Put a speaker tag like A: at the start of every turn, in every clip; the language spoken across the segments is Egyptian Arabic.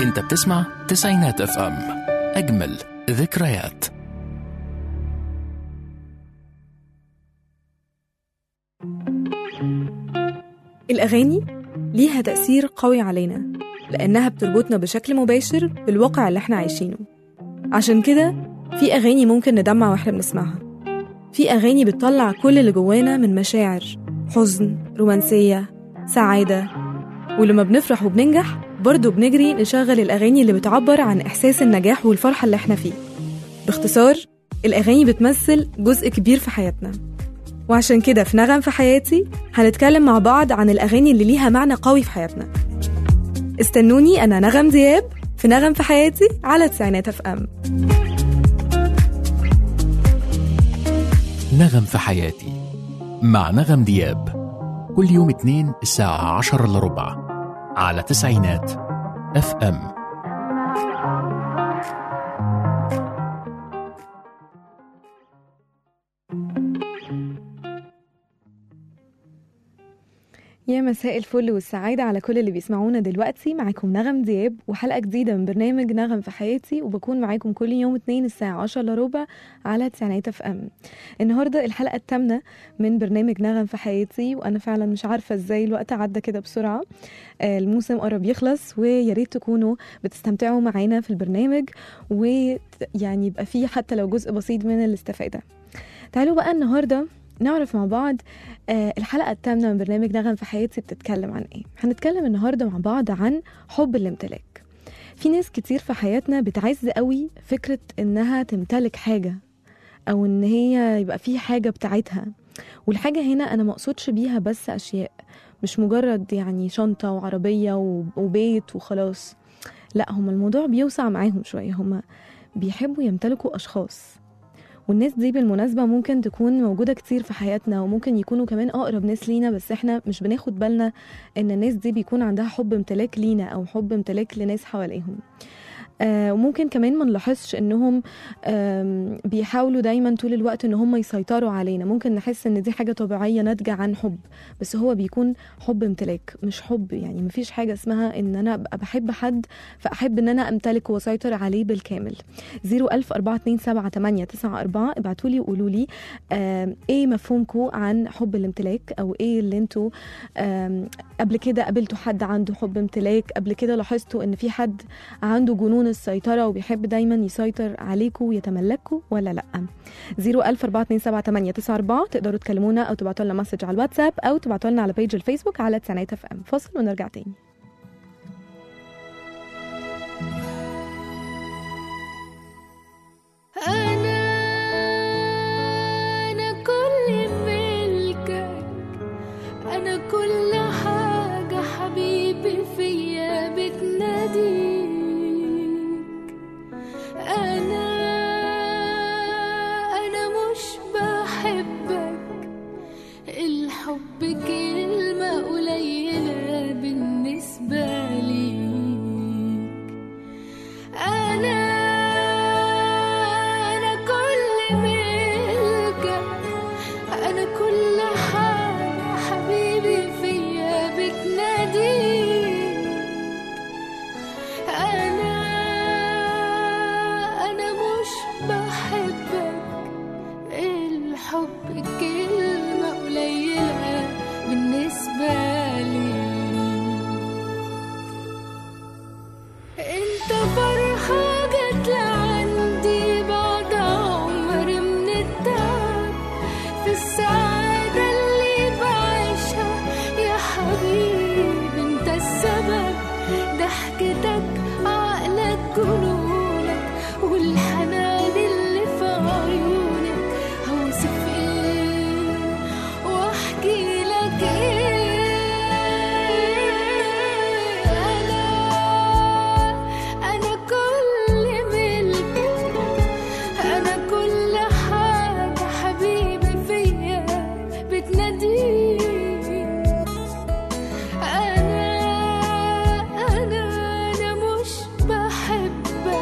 A: انت بتسمع تسعينات اف ام اجمل ذكريات
B: الأغاني ليها تأثير قوي علينا لأنها بتربطنا بشكل مباشر بالواقع اللي احنا عايشينه عشان كده في أغاني ممكن ندمع واحنا بنسمعها في أغاني بتطلع كل اللي جوانا من مشاعر حزن رومانسية سعادة ولما بنفرح وبننجح برضه بنجري نشغل الأغاني اللي بتعبر عن إحساس النجاح والفرحة اللي احنا فيه باختصار الأغاني بتمثل جزء كبير في حياتنا وعشان كده في نغم في حياتي هنتكلم مع بعض عن الأغاني اللي ليها معنى قوي في حياتنا استنوني أنا نغم دياب في نغم في حياتي على تسعينات اف ام
A: نغم في حياتي مع نغم دياب كل يوم اثنين الساعة عشر إلا ربع على تسعينات اف ام
B: يا مساء الفل والسعادة على كل اللي بيسمعونا دلوقتي معاكم نغم دياب وحلقة جديدة من برنامج نغم في حياتي وبكون معاكم كل يوم اتنين الساعة عشر إلا ربع على تسعينات اف ام النهاردة الحلقة الثامنة من برنامج نغم في حياتي وأنا فعلا مش عارفة ازاي الوقت عدى كده بسرعة آه، الموسم قرب يخلص ويا ريت تكونوا بتستمتعوا معانا في البرنامج ويعني يبقى فيه حتى لو جزء بسيط من الاستفادة تعالوا بقى النهارده نعرف مع بعض آه، الحلقة الثامنة من برنامج نغم في حياتي بتتكلم عن ايه؟ هنتكلم النهاردة مع بعض عن حب الامتلاك في ناس كتير في حياتنا بتعز قوي فكرة انها تمتلك حاجة او ان هي يبقى في حاجة بتاعتها والحاجة هنا انا مقصودش بيها بس اشياء مش مجرد يعني شنطة وعربية و- وبيت وخلاص لا هما الموضوع بيوسع معاهم شوية هما بيحبوا يمتلكوا اشخاص والناس دي بالمناسبة ممكن تكون موجودة كتير في حياتنا وممكن يكونوا كمان أقرب ناس لينا بس احنا مش بناخد بالنا إن الناس دي بيكون عندها حب امتلاك لينا أو حب امتلاك لناس حواليهم آه وممكن كمان ما نلاحظش انهم آم، بيحاولوا دايما طول الوقت ان هم يسيطروا علينا ممكن نحس ان دي حاجه طبيعيه ناتجه عن حب بس هو بيكون حب امتلاك مش حب يعني مفيش حاجه اسمها ان انا ابقى بحب حد فاحب ان انا امتلكه واسيطر عليه بالكامل 010427894 ابعتوا لي وقولوا لي آم، ايه مفهومكم عن حب الامتلاك او ايه اللي انتوا آم، قبل كده قابلتوا حد عنده حب امتلاك قبل كده لاحظتوا ان في حد عنده جنون السيطرة وبيحب دايما يسيطر عليكم ويتملكوا ولا لا 010427894 تقدروا تكلمونا او تبعتوا لنا مسج على الواتساب او تبعتوا لنا على بيج الفيسبوك على تسعينات اف ام فاصل ونرجع تاني
C: أنا أنا كل ملكك أنا كل حاجة حبيبي فيا بتناديك أنا أنا مش بحبك الحب كلمة قليلة بالنسبة ليك أنا أنا كل ملكك أنا كل حاجة حبيبي فيا بتناديك أنا أنا مش بحبك الحب كلمة قليلة بالنسبة لي انت فرحة جت لعندي بعد عمر من التعب في السعادة اللي بعيشها يا حبيبي انت السبب ضحكتك عقلك جنونك والحنان اللي في عيونك هوصف ايه واحكي لك ايه انا انا كل ملكك انا كل حاجه حبيبي فيا بتناديك انا انا انا مش بحبك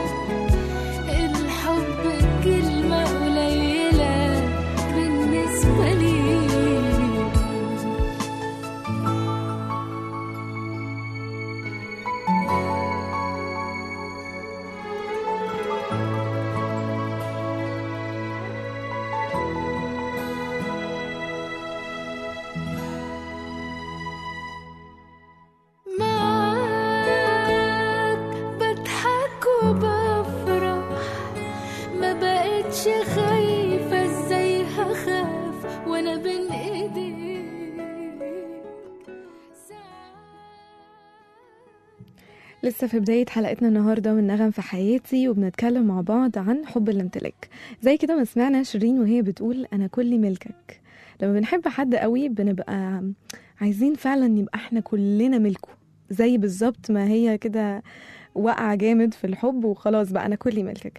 B: لسه في بداية حلقتنا النهاردة من نغم في حياتي وبنتكلم مع بعض عن حب الامتلاك زي كده ما سمعنا شيرين وهي بتقول أنا كلي ملكك لما بنحب حد قوي بنبقى عايزين فعلا يبقى احنا كلنا ملكه زي بالظبط ما هي كده وقع جامد في الحب وخلاص بقى انا كلي ملكك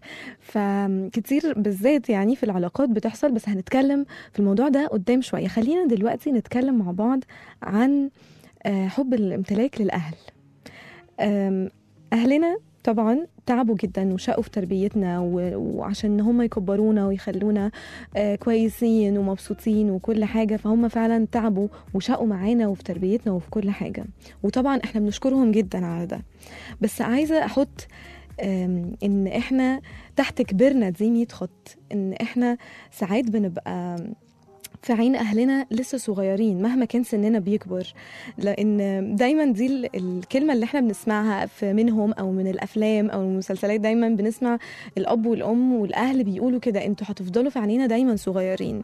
B: فكتير بالذات يعني في العلاقات بتحصل بس هنتكلم في الموضوع ده قدام شويه خلينا دلوقتي نتكلم مع بعض عن آه، حب الامتلاك للاهل آم، اهلنا طبعا تعبوا جدا وشقوا في تربيتنا و- وعشان هم يكبرونا ويخلونا آه، كويسين ومبسوطين وكل حاجة فهم فعلا تعبوا وشقوا معانا وفي تربيتنا وفي كل حاجة وطبعا احنا بنشكرهم جدا على ده بس عايزة احط آم، ان احنا تحت كبرنا دي 100 خط ان احنا ساعات بنبقى في عين اهلنا لسه صغيرين مهما كان سننا بيكبر لان دايما دي ال- الكلمه اللي احنا بنسمعها في منهم او من الافلام او المسلسلات دايما بنسمع الاب والام والاهل بيقولوا كده انتوا هتفضلوا في عينينا دايما صغيرين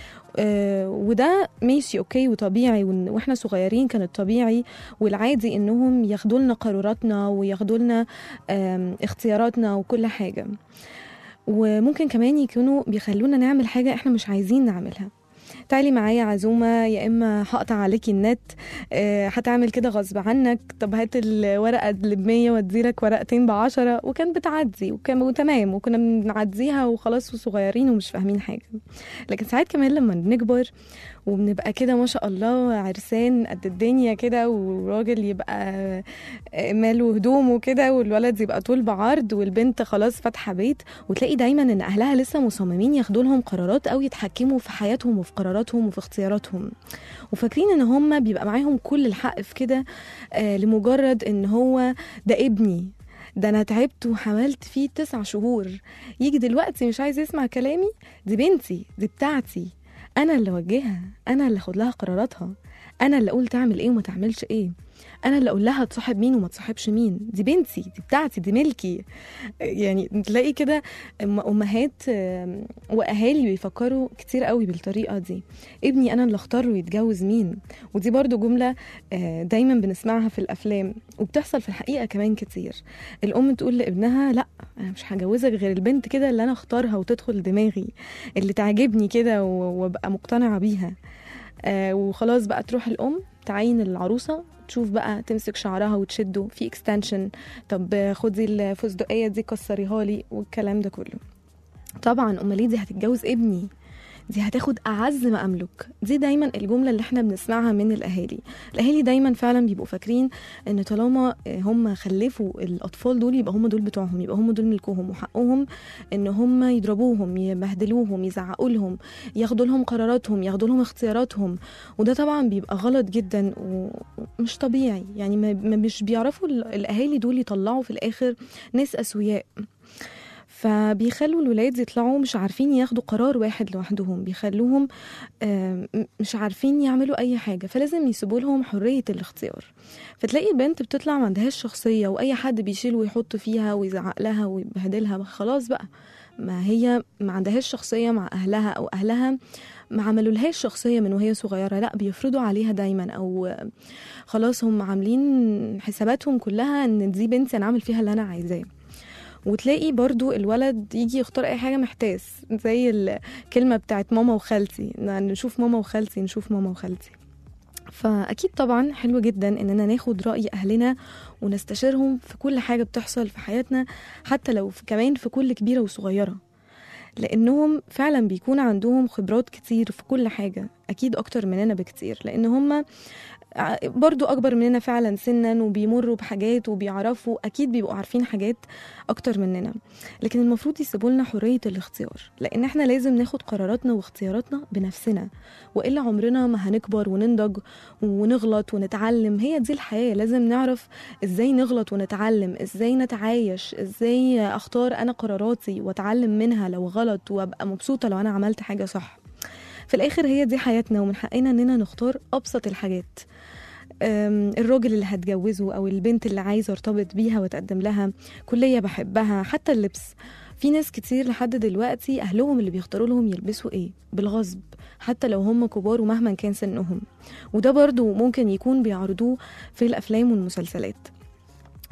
B: آه، وده ماشي اوكي وطبيعي وإن- واحنا صغيرين كان الطبيعي والعادي انهم ياخدوا لنا قراراتنا وياخدوا لنا آم، اختياراتنا وكل حاجه وممكن كمان يكونوا بيخلونا نعمل حاجه احنا مش عايزين نعملها تعالي معايا عزومة يا إما هقطع عليكي النت آه، هتعمل كده غصب عنك طب هات الورقة اللي بمية واديلك ورقتين بعشرة وكان بتعدي وكان وتمام وكنا بنعديها وخلاص وصغيرين ومش فاهمين حاجة لكن ساعات كمان لما بنكبر وبنبقى كده ما شاء الله عرسان قد الدنيا كده وراجل يبقى آه، ماله هدومه كده والولد يبقى طول بعرض والبنت خلاص فاتحة بيت وتلاقي دايما ان اهلها لسه مصممين ياخدوا لهم قرارات او يتحكموا في حياتهم وفي قراراتهم وفي اختياراتهم وفاكرين ان هم بيبقى معاهم كل الحق في كده آه لمجرد ان هو ده ابني ده انا تعبت وحملت فيه تسع شهور يجي دلوقتي مش عايز يسمع كلامي دي بنتي دي بتاعتي انا اللي اوجهها انا اللي اخد لها قراراتها انا اللي اقول تعمل ايه وما تعملش ايه انا اللي اقول لها تصاحب مين وما تصاحبش مين دي بنتي دي بتاعتي دي ملكي يعني تلاقي كده أم- امهات آم، واهالي بيفكروا كتير قوي بالطريقه دي ابني انا اللي اختار له يتجوز مين ودي برضو جمله آه، دايما بنسمعها في الافلام وبتحصل في الحقيقه كمان كتير الام تقول لابنها لا انا مش هجوزك غير البنت كده اللي انا اختارها وتدخل دماغي اللي تعجبني كده و- وابقى مقتنعه بيها آه، وخلاص بقى تروح الام تعين العروسه تشوف بقى تمسك شعرها وتشده في اكستنشن طب خدي الفستقيه دي كسريها لي والكلام ده كله طبعا امال ليه دي هتتجوز ابني دي هتاخد اعز ما املك دي دايما الجمله اللي احنا بنسمعها من الاهالي الاهالي دايما فعلا بيبقوا فاكرين ان طالما هم خلفوا الاطفال دول يبقى هم دول بتوعهم يبقى هم دول ملكهم وحقهم ان هم يضربوهم يبهدلوهم يزعقوا لهم ياخدوا لهم قراراتهم ياخدوا لهم اختياراتهم وده طبعا بيبقى غلط جدا ومش طبيعي يعني ما ما- مش بيعرفوا ال- الاهالي دول يطلعوا في الاخر ناس اسوياء فبيخلوا الولاد يطلعوا مش عارفين ياخدوا قرار واحد لوحدهم بيخلوهم آم، مش عارفين يعملوا اي حاجه فلازم يسيبوا لهم حريه الاختيار فتلاقي البنت بتطلع ما عندهاش شخصيه واي حد بيشيل ويحط فيها ويزعق لها ويبهدلها خلاص بقى ما هي ما عندهاش شخصيه مع اهلها او اهلها ما عملولهاش شخصيه من وهي صغيره لا بيفرضوا عليها دايما او خلاص هم عاملين حساباتهم كلها ان دي بنتي انا اعمل فيها اللي انا عايزاه وتلاقي برضو الولد يجي يختار اي حاجه محتاس زي الكلمه بتاعت ماما وخالتي نشوف ماما وخالتي نشوف ماما وخالتي فاكيد طبعا حلو جدا اننا ناخد راي اهلنا ونستشيرهم في كل حاجه بتحصل في حياتنا حتى لو في كمان في كل كبيره وصغيره لانهم فعلا بيكون عندهم خبرات كتير في كل حاجه اكيد اكتر مننا بكتير لان هم برضو اكبر مننا فعلا سنا وبيمروا بحاجات وبيعرفوا اكيد بيبقوا عارفين حاجات اكتر مننا لكن المفروض يسيبوا لنا حريه الاختيار لان احنا لازم ناخد قراراتنا واختياراتنا بنفسنا والا عمرنا ما هنكبر وننضج ونغلط ونتعلم هي دي الحياه لازم نعرف ازاي نغلط ونتعلم ازاي نتعايش ازاي اختار انا قراراتي واتعلم منها لو غلط وابقى مبسوطه لو انا عملت حاجه صح في الاخر هي دي حياتنا ومن حقنا اننا نختار ابسط الحاجات أم، الراجل اللي هتجوزه او البنت اللي عايزه ارتبط بيها واتقدم لها كليه بحبها حتى اللبس في ناس كتير لحد دلوقتي اهلهم اللي بيختاروا لهم يلبسوا ايه بالغصب حتى لو هم كبار ومهما كان سنهم وده برضو ممكن يكون بيعرضوه في الافلام والمسلسلات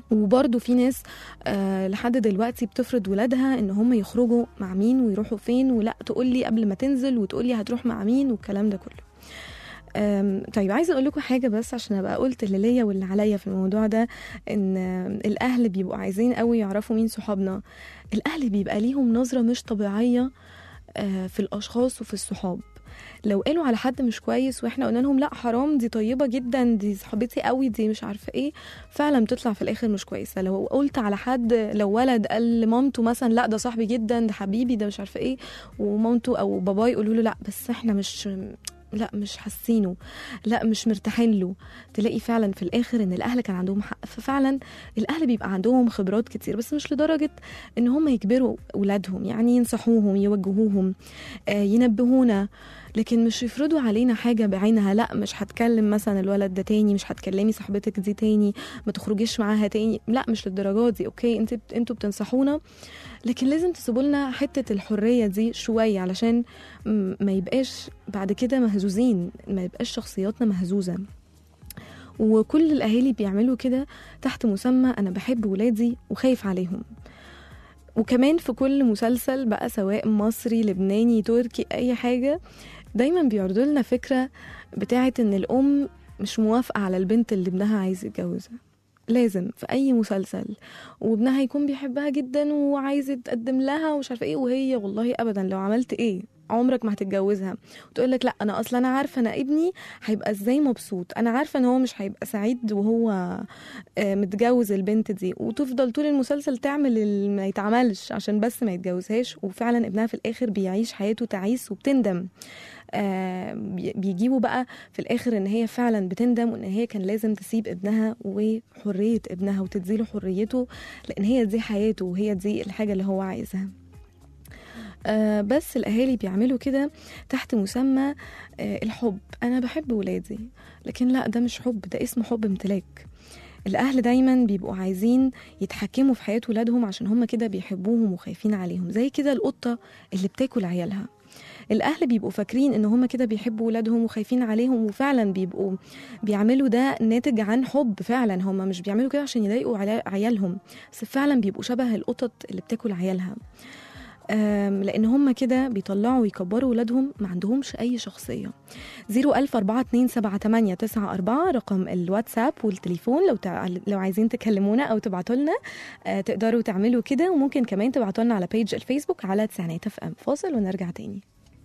B: وبرضه في ناس آه لحد دلوقتي بتفرض ولادها ان هم يخرجوا مع مين ويروحوا فين ولا تقول لي قبل ما تنزل وتقول لي هتروح مع مين والكلام ده كله أم، طيب عايزه اقول لكم حاجه بس عشان ابقى قلت اللي ليا واللي عليا في الموضوع ده ان آم، الاهل بيبقوا عايزين قوي يعرفوا مين صحابنا الاهل بيبقى ليهم نظره مش طبيعيه آه، في الاشخاص وفي الصحاب لو قالوا على حد مش كويس واحنا قلنا لهم لا حرام دي طيبه جدا دي صاحبتي قوي دي مش عارفه ايه فعلا بتطلع في الاخر مش كويسه لو قلت على حد لو ولد قال لمامته مثلا لا ده صاحبي جدا ده حبيبي ده مش عارفه ايه ومامته او باباه يقولوا له لا بس احنا مش لا مش حاسينه لا مش مرتاحين له تلاقي فعلا في الاخر ان الاهل كان عندهم حق ففعلا الاهل بيبقى عندهم خبرات كتير بس مش لدرجه ان هم يجبروا اولادهم يعني ينصحوهم يوجهوهم آه ينبهونا لكن مش يفرضوا علينا حاجه بعينها لا مش هتكلم مثلا الولد ده تاني مش هتكلمي صاحبتك دي تاني ما تخرجيش معاها تاني لا مش للدرجات دي اوكي انت انتوا بتنصحونا لكن لازم تسيبوا لنا حته الحريه دي شويه علشان م- ما يبقاش بعد كده مهزوزين ما يبقاش شخصياتنا مهزوزه وكل الاهالي بيعملوا كده تحت مسمى انا بحب ولادي وخايف عليهم وكمان في كل مسلسل بقى سواء مصري لبناني تركي اي حاجه دايما بيعرضوا لنا فكره بتاعه ان الام مش موافقه على البنت اللي ابنها عايز يتجوزها لازم في اي مسلسل وابنها يكون بيحبها جدا وعايز يتقدم لها ومش عارفه ايه وهي والله ابدا لو عملت ايه عمرك ما هتتجوزها وتقول لك لا انا اصلا انا عارفه انا ابني هيبقى ازاي مبسوط انا عارفه ان هو مش هيبقى سعيد وهو آه، متجوز البنت دي وتفضل طول المسلسل تعمل اللي ما يتعملش عشان بس ما يتجوزهاش وفعلا ابنها في الاخر بيعيش حياته تعيس وبتندم آه، بي- بيجيبوا بقى في الاخر ان هي فعلا بتندم وان هي كان لازم تسيب ابنها وحريه ابنها وتديله حريته لان هي دي حياته وهي دي الحاجه اللي هو عايزها آه بس الاهالي بيعملوا كده تحت مسمى آه الحب انا بحب ولادي لكن لا ده مش حب ده اسمه حب امتلاك الاهل دايما بيبقوا عايزين يتحكموا في حياه ولادهم عشان هم كده بيحبوهم وخايفين عليهم زي كده القطه اللي بتاكل عيالها الاهل بيبقوا فاكرين ان هم كده بيحبوا ولادهم وخايفين عليهم وفعلا بيبقوا بيعملوا ده ناتج عن حب فعلا هم مش بيعملوا كده عشان يضايقوا علا- عيالهم بس فعلا بيبقوا شبه القطط اللي بتاكل عيالها أم، لان هم كده بيطلعوا ويكبروا ولادهم ما عندهمش اي شخصيه 010427894 رقم الواتساب والتليفون لو تع... لو عايزين تكلمونا او تبعتوا لنا آه، تقدروا تعملوا كده وممكن كمان تبعتوا لنا على بيج الفيسبوك على تسعينات اف ام فاصل ونرجع تاني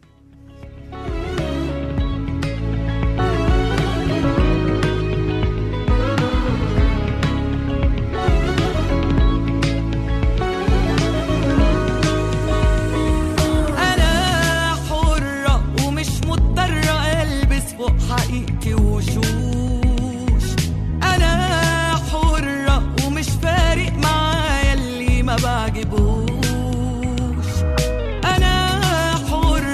D: أنا حرة ومش مضطرة ألبس فوق حقيقتي وشوش أنا حرة ومش فارق معايا اللي ما بعجبوش أنا حرة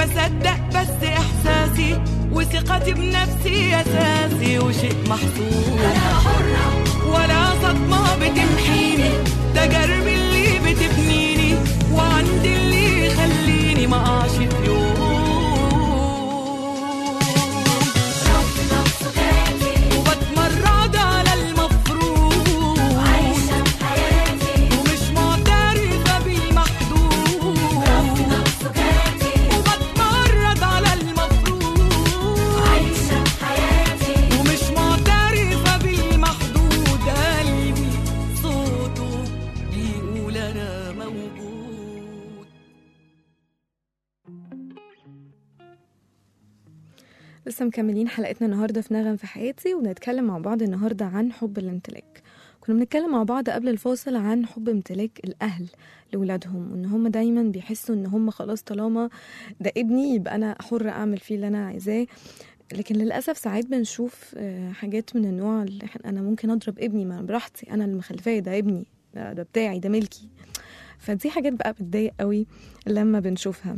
D: بصدق بس احساسي وثقتي بنفسي اساسي وشيء محسوس انا حرة ولا صدمة بتمحيني تجاربي اللي بتبنيني وعندي اللي يخليني ما اقعش في يوم وبتمرد على المفروض ومش معترفة بالمحدود وبتمرد على المفروض ومش معترفة بالمحدود قلبي صوته بيقول أنا موجود
B: لسه مكملين حلقتنا النهارده في نغم في حياتي وبنتكلم مع بعض النهارده عن حب الامتلاك كنا بنتكلم مع بعض قبل الفاصل عن حب امتلاك الاهل لاولادهم وان هم دايما بيحسوا ان هم خلاص طالما ده ابني يبقى انا حرة اعمل فيه اللي انا عايزاه لكن للاسف ساعات بنشوف آه، حاجات من النوع اللي إحنا- انا ممكن اضرب ابني ما براحتي انا اللي مخلفاه ده ابني ده, ده بتاعي ده ملكي فدي حاجات بقى بتضايق قوي لما بنشوفها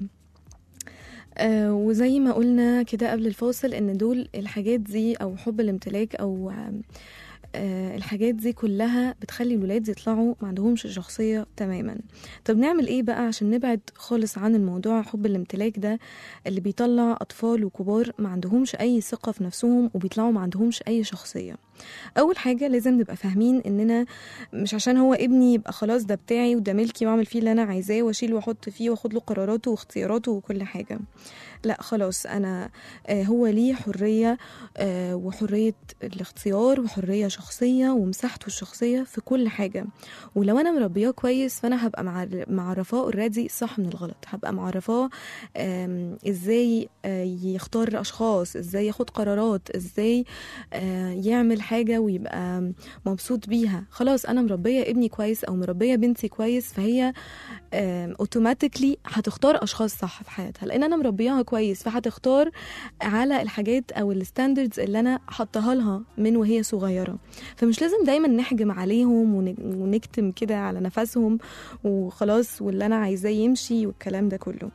B: آه وزي ما قلنا كده قبل الفاصل ان دول الحاجات دي او حب الامتلاك او آم، آه الحاجات دي كلها بتخلي الولاد يطلعوا ما عندهمش شخصية تماما طب نعمل ايه بقى عشان نبعد خالص عن الموضوع حب الامتلاك ده اللي بيطلع اطفال وكبار ما عندهمش اي ثقة في نفسهم وبيطلعوا ما عندهمش اي شخصية اول حاجة لازم نبقى فاهمين اننا مش عشان هو ابني يبقى خلاص ده بتاعي وده ملكي واعمل فيه اللي انا عايزاه واشيل واحط فيه واخد له قراراته واختياراته وكل حاجة لا خلاص انا آه، هو ليه حريه آه، وحريه الاختيار وحريه شخصيه ومساحته الشخصيه في كل حاجه ولو انا مربياه كويس فانا هبقى معر- معرفاه اوريدي الصح من الغلط هبقى معرفاه آم، ازاي آه، يختار اشخاص ازاي ياخد قرارات ازاي آه، يعمل حاجه ويبقى مبسوط بيها خلاص انا مربيه ابني كويس او مربيه بنتي كويس فهي اوتوماتيكلي هتختار اشخاص صح في حياتها لان انا مربياها كويس فهتختار على الحاجات او الستاندردز اللي انا حطها لها من وهي صغيره فمش لازم دايما نحجم عليهم ون- ونكتم كده على نفسهم وخلاص واللي انا عايزاه يمشي والكلام ده كله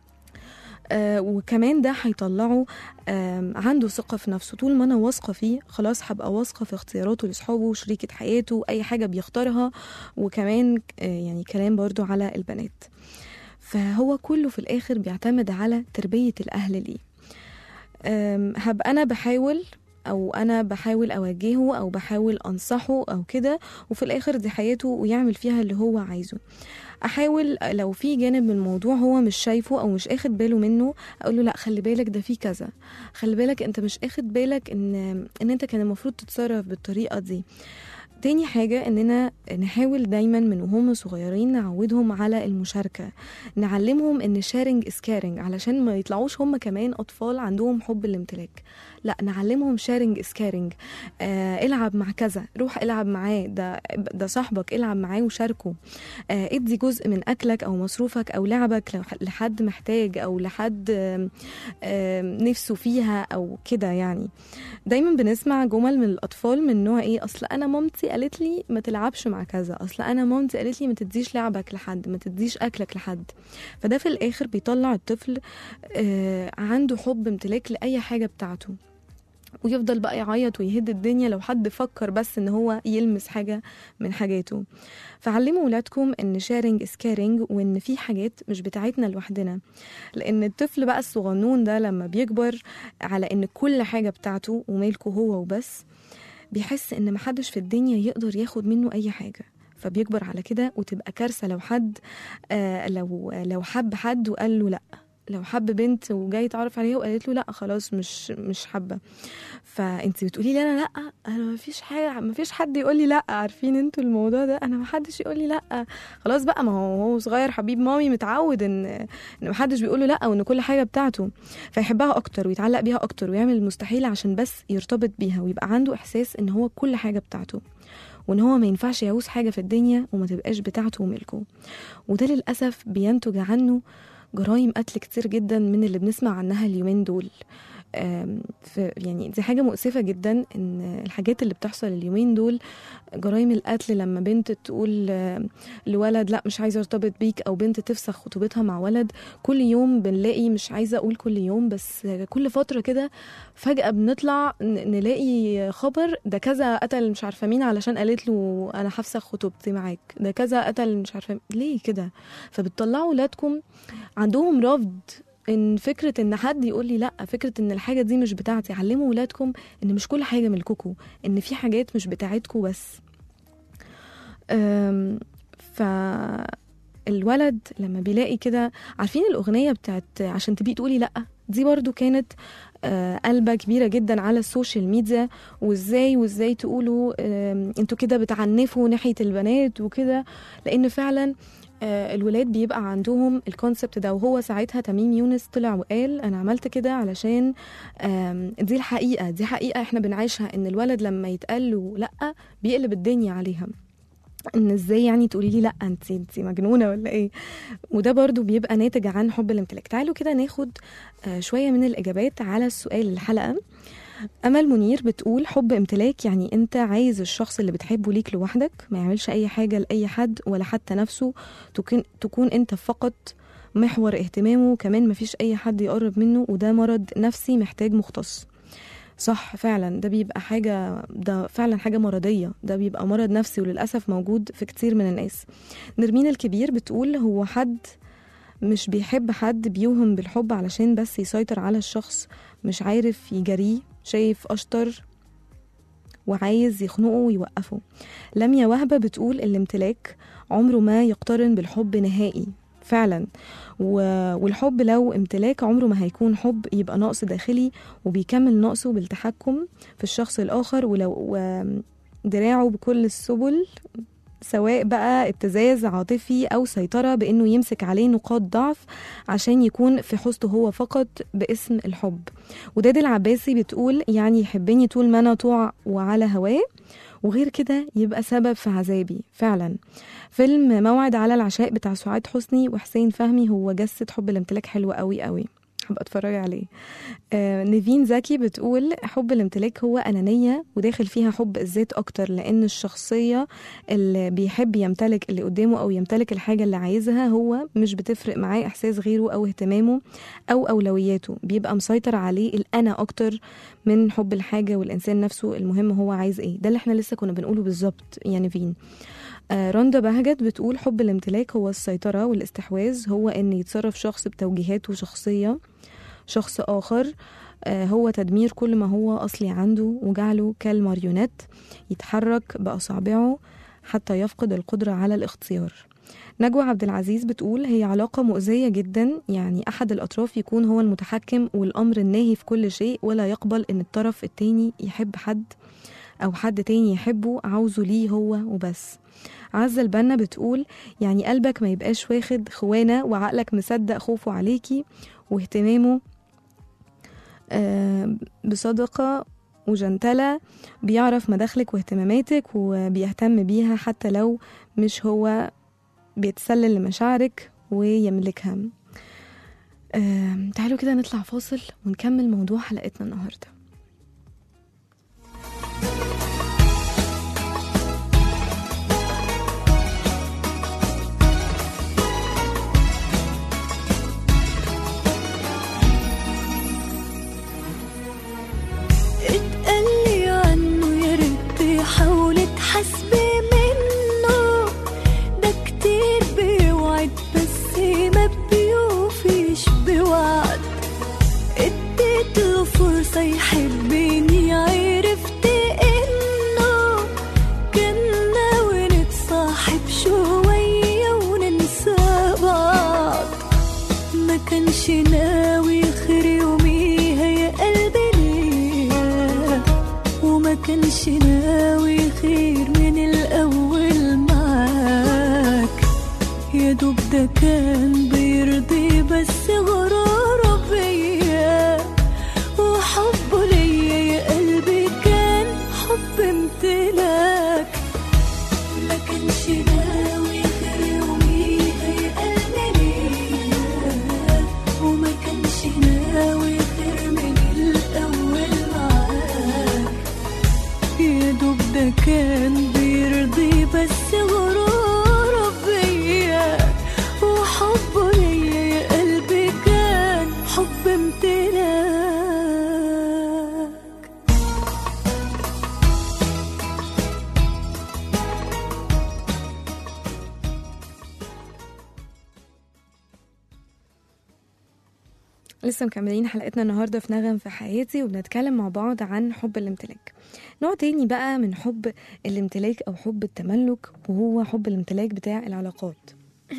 B: آه وكمان ده هيطلعه آم، عنده ثقة في نفسه طول ما أنا واثقة فيه خلاص هبقى واثقة في اختياراته لأصحابه وشريكة حياته أي حاجة بيختارها وكمان آه، يعني كلام برضو على البنات فهو كله في الآخر بيعتمد على تربية الأهل ليه أم، هبقى أنا بحاول أو أنا بحاول أوجهه أو بحاول أنصحه أو كده وفي الآخر دي حياته ويعمل فيها اللي هو عايزه احاول لو في جانب من الموضوع هو مش شايفه او مش اخد باله منه اقول له لا خلي بالك ده في كذا خلي بالك انت مش اخد بالك ان ان انت كان المفروض تتصرف بالطريقه دي تاني حاجة إننا نحاول دايما من وهم صغيرين نعودهم على المشاركة نعلمهم إن شارنج is caring علشان ما يطلعوش هم كمان أطفال عندهم حب الامتلاك لا نعلمهم شارنج is caring آه العب مع كذا روح العب معاه ده ده صاحبك العب معاه وشاركه آه ادي جزء من أكلك أو مصروفك أو لعبك لو- لحد محتاج أو لحد آم، آم، نفسه فيها أو كده يعني دايما بنسمع جمل من الاطفال من نوع ايه اصل انا مامتي قالت لي ما تلعبش مع كذا اصل انا مامتي قالت لي ما تديش لعبك لحد ما تديش اكلك لحد فده في الاخر بيطلع الطفل آه عنده حب امتلاك لاي حاجه بتاعته ويفضل بقى يعيط ويهد الدنيا لو حد فكر بس ان هو يلمس حاجه من حاجاته فعلموا ولادكم ان شيرنج از كارينج وان في حاجات مش بتاعتنا لوحدنا لان الطفل بقى الصغنون ده لما بيكبر على ان كل حاجه بتاعته وملكه هو وبس بيحس ان محدش في الدنيا يقدر ياخد منه اي حاجه فبيكبر على كده وتبقى كارثه لو حد آه لو لو حب حد وقال له لا لو حب بنت وجاي يتعرف عليها وقالت له لا خلاص مش مش حابه فانت بتقولي لي انا لا انا ما فيش حاجه ما فيش حد يقول لي لا عارفين انتوا الموضوع ده انا ما حدش يقول لي لا خلاص بقى ما هو هو صغير حبيب مامي متعود ان ان ما حدش بيقول له لا وان كل حاجه بتاعته فيحبها اكتر ويتعلق بيها اكتر ويعمل المستحيل عشان بس يرتبط بيها ويبقى عنده احساس ان هو كل حاجه بتاعته وان هو ما ينفعش يعوز حاجه في الدنيا وما تبقاش بتاعته وملكه وده للاسف بينتج عنه جرائم قتل كتير جدا من اللي بنسمع عنها اليومين دول آم، في يعني دي حاجة مؤسفة جدا ان الحاجات اللي بتحصل اليومين دول جرائم القتل لما بنت تقول آم، لولد لا مش عايزة ارتبط بيك او بنت تفسخ خطوبتها مع ولد كل يوم بنلاقي مش عايزة اقول كل يوم بس كل فترة كده فجأة بنطلع ن- نلاقي خبر ده كذا قتل مش عارفة مين علشان قالت له انا هفسخ خطوبتي معاك ده كذا قتل مش عارفة مين. ليه كده فبتطلعوا ولادكم عندهم رفض ان فكره ان حد يقول لي لا فكره ان الحاجه دي مش بتاعتي علموا ولادكم ان مش كل حاجه ملككم ان في حاجات مش بتاعتكم بس أم، ف الولد لما بيلاقي كده عارفين الاغنيه بتاعت عشان تبقي تقولي لا دي برضو كانت آه، قلبة كبيرة جدا على السوشيال ميديا وازاي وازاي تقولوا آم، انتوا كده بتعنفوا ناحية البنات وكده لان فعلا آه، الولاد بيبقى عندهم الكونسبت ده وهو ساعتها تميم يونس طلع وقال انا عملت كده علشان آم، دي الحقيقه دي حقيقه احنا بنعيشها ان الولد لما يتقال له لا بيقلب الدنيا عليها ان ازاي يعني تقولي لي لا انت انت مجنونه ولا ايه وده برضو بيبقى ناتج عن حب الامتلاك تعالوا كده ناخد آه، شويه من الاجابات على السؤال الحلقه امل منير بتقول حب امتلاك يعني انت عايز الشخص اللي بتحبه ليك لوحدك ما يعملش اي حاجه لاي حد ولا حتى نفسه تكون تكون انت فقط محور اهتمامه كمان مفيش اي حد يقرب منه وده مرض نفسي محتاج مختص صح فعلا ده بيبقى حاجة ده فعلا حاجة مرضية ده بيبقى مرض نفسي وللأسف موجود في كتير من الناس نرمين الكبير بتقول هو حد مش بيحب حد بيوهم بالحب علشان بس يسيطر على الشخص مش عارف يجريه شايف أشطر وعايز يخنقه ويوقفه لميا وهبة بتقول الامتلاك عمره ما يقترن بالحب نهائي فعلا و... والحب لو امتلاك عمره ما هيكون حب يبقى نقص داخلي وبيكمل نقصه بالتحكم في الشخص الآخر ولو و... دراعه بكل السبل سواء بقى ابتزاز عاطفي أو سيطرة بإنه يمسك عليه نقاط ضعف عشان يكون في حوزته هو فقط باسم الحب وداد العباسي بتقول يعني يحبني طول ما أنا طوع وعلى هواه وغير كده يبقى سبب في عذابي فعلا فيلم موعد على العشاء بتاع سعاد حسني وحسين فهمي هو جسد حب الامتلاك حلو قوي قوي هبقى اتفرج عليه آه نيفين زكي بتقول حب الامتلاك هو أنانية وداخل فيها حب الذات أكتر لأن الشخصية اللي بيحب يمتلك اللي قدامه أو يمتلك الحاجة اللي عايزها هو مش بتفرق معاه إحساس غيره أو اهتمامه أو أولوياته بيبقى مسيطر عليه الأنا أكتر من حب الحاجة والإنسان نفسه المهم هو عايز إيه ده اللي احنا لسه كنا بنقوله بالظبط يا نيفين آه، رندا بهجت بتقول حب الامتلاك هو السيطرة والاستحواذ هو إن يتصرف شخص بتوجيهاته شخصية شخص آخر آه، هو تدمير كل ما هو أصلي عنده وجعله كالماريونات يتحرك بأصابعه حتى يفقد القدرة على الاختيار نجوى عبد العزيز بتقول هي علاقة مؤذية جدا يعني أحد الأطراف يكون هو المتحكم والأمر الناهي في كل شيء ولا يقبل إن الطرف التاني يحب حد أو حد تاني يحبه عاوزه ليه هو وبس عزة البنا بتقول يعني قلبك ما يبقاش واخد خوانة وعقلك مصدق خوفه عليكي واهتمامه آه، بصدقة وجنتلة بيعرف مداخلك واهتماماتك وبيهتم بيها حتى لو مش هو بيتسلل لمشاعرك ويملكها آه، تعالوا كده نطلع فاصل ونكمل موضوع حلقتنا النهارده
C: اتقلي عنه يا ريت حاولي تحاسبي منه ده كتير بيوعد بس ما بيوفيش بوعد اديت له فرصة يحبني عرفت انه كان ناوي نتصاحب شوية وننسى بعض ما كانش ناوي خير يوميها يا قلبي ليا وما كانش ناوي خير من الأول معاك يا دوب ده كان بيرضي بس غراره بيا وحبه ليا يا قلبي كان حب امتلاك ما كانش ناوي غير يوميها يا قلبي ليا وما كانش ناوي غير من الأول حبه ليا يا قلبي كان حب امتلاك
B: لسه مكملين حلقتنا النهارده في نغم في حياتي وبنتكلم مع بعض عن حب الامتلاك نوع تاني بقى من حب الامتلاك او حب التملك وهو حب الامتلاك بتاع العلاقات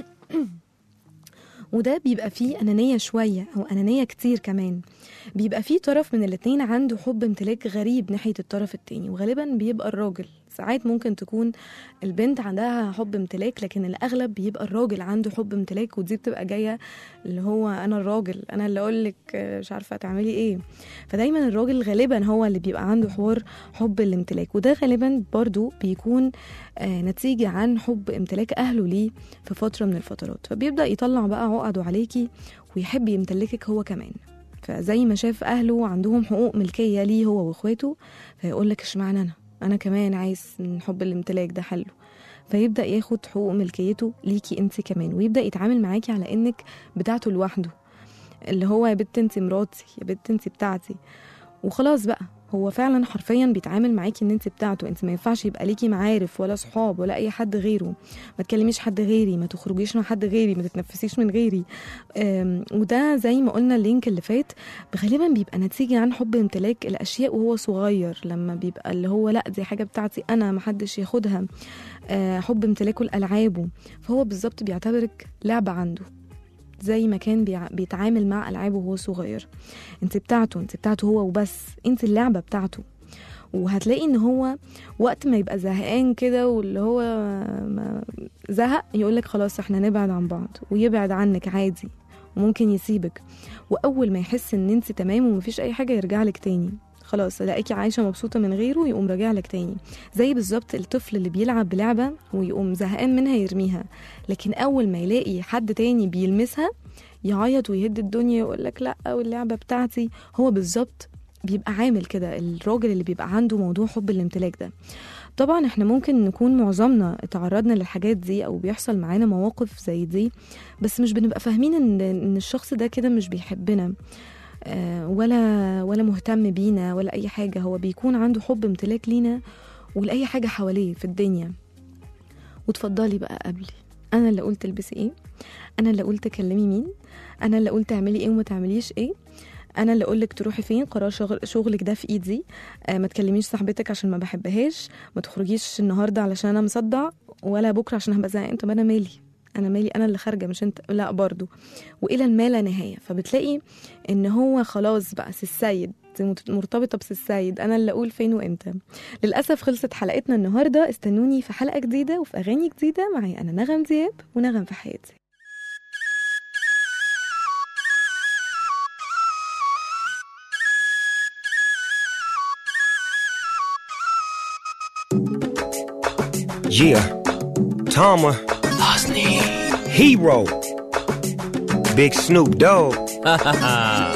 B: وده بيبقى فيه أنانية شوية أو أنانية كتير كمان بيبقى فيه طرف من الاتنين عنده حب امتلاك غريب ناحية الطرف التاني وغالبا بيبقى الراجل ساعات ممكن تكون البنت عندها حب امتلاك لكن الأغلب بيبقى الراجل عنده حب امتلاك ودي بتبقى جاية اللي هو أنا الراجل أنا اللي أقولك آه، مش عارفة تعملي إيه فدايما الراجل غالبا هو اللي بيبقى عنده حوار حب الامتلاك وده غالبا برضو بيكون آه، نتيجة عن حب امتلاك أهله ليه في فترة من الفترات فبيبدأ يطلع بقى عقده عليكي ويحب يمتلكك هو كمان فزي ما شاف أهله عندهم حقوق ملكية ليه هو وإخواته فيقول لك اشمعنى أنا أنا كمان عايز من حب الامتلاك ده حله فيبدأ ياخد حقوق ملكيته ليكي انت كمان ويبدأ يتعامل معاكي على انك بتاعته لوحده اللي هو يا بنت انت مراتي يا بنت انت بتاعتي وخلاص بقى هو فعلا حرفيا بيتعامل معاكي ان انت بتاعته انت ما ينفعش يبقى ليكي معارف ولا صحاب ولا اي حد غيره ما تكلميش حد غيري ما تخرجيش مع حد غيري ما تتنفسيش من غيري أم، وده زي ما قلنا اللينك اللي فات غالبا بيبقى نتيجة عن حب امتلاك الاشياء وهو صغير لما بيبقى اللي هو لا دي حاجة بتاعتي انا محدش ياخدها آه، حب امتلاكه لالعابه فهو بالظبط بيعتبرك لعبة عنده زي ما كان بيع- بيتعامل مع العابه وهو صغير انت بتاعته انت بتاعته هو وبس انت اللعبه بتاعته وهتلاقي ان هو وقت ما يبقى زهقان كده واللي هو ما- زهق يقولك خلاص احنا نبعد عن بعض ويبعد عنك عادي وممكن يسيبك واول ما يحس ان انت تمام ومفيش اي حاجه يرجع لك تاني خلاص الاقيكي عايشه مبسوطه من غيره يقوم راجع لك تاني زي بالظبط الطفل اللي بيلعب بلعبه ويقوم زهقان منها يرميها لكن اول ما يلاقي حد تاني بيلمسها يعيط ويهد الدنيا يقول لك لا واللعبه بتاعتي هو بالظبط بيبقى عامل كده الراجل اللي بيبقى عنده موضوع حب الامتلاك ده طبعا احنا ممكن نكون معظمنا اتعرضنا للحاجات دي او بيحصل معانا مواقف زي دي بس مش بنبقى فاهمين ان ان الشخص ده كده مش بيحبنا آه، ولا ولا مهتم بينا ولا اي حاجه هو بيكون عنده حب امتلاك لينا ولاي حاجه حواليه في الدنيا وتفضلي بقى قبلي انا اللي قلت البسي ايه انا اللي قلت كلمي مين انا اللي قلت اعملي ايه وما تعمليش ايه انا اللي اقولك تروحي فين قرار شغل شغلك ده في ايدي آه ما تكلميش صاحبتك عشان ما بحبهاش ما تخرجيش النهارده علشان انا مصدع ولا بكره عشان هبقى زهقان طب انا مالي انا مالي انا اللي خارجه مش انت لا برضو والى الما لا نهايه فبتلاقي ان هو خلاص بقى سي السيد مرتبطه بسي السيد انا اللي اقول فين وامتى للاسف خلصت حلقتنا النهارده استنوني في حلقه جديده وفي اغاني جديده معي انا نغم دياب ونغم في حياتي
E: Yeah. Tama. Hero. Big Snoop Dogg. uh.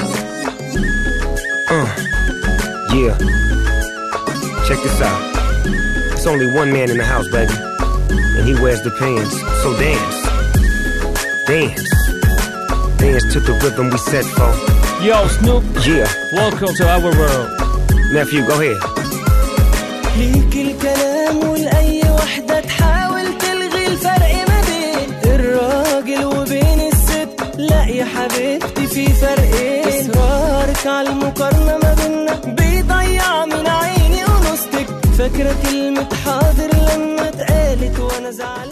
E: Yeah. Check this out. It's only one man in the house, baby. And he wears the pants. So dance. Dance. Dance to the rhythm we set for.
F: Yo, Snoop,
E: Yeah.
F: welcome to our world.
E: Nephew, go ahead.
G: ليك الكلام ولأي وحدة تحاول تلغي الفرق ما بين الراجل وبين الست لا يا حبيبتي في فرقين إصرارك على المقارنة ما بينا بيضيع من عيني ونصتك فاكرة كلمة حاضر لما اتقالت وأنا زعلان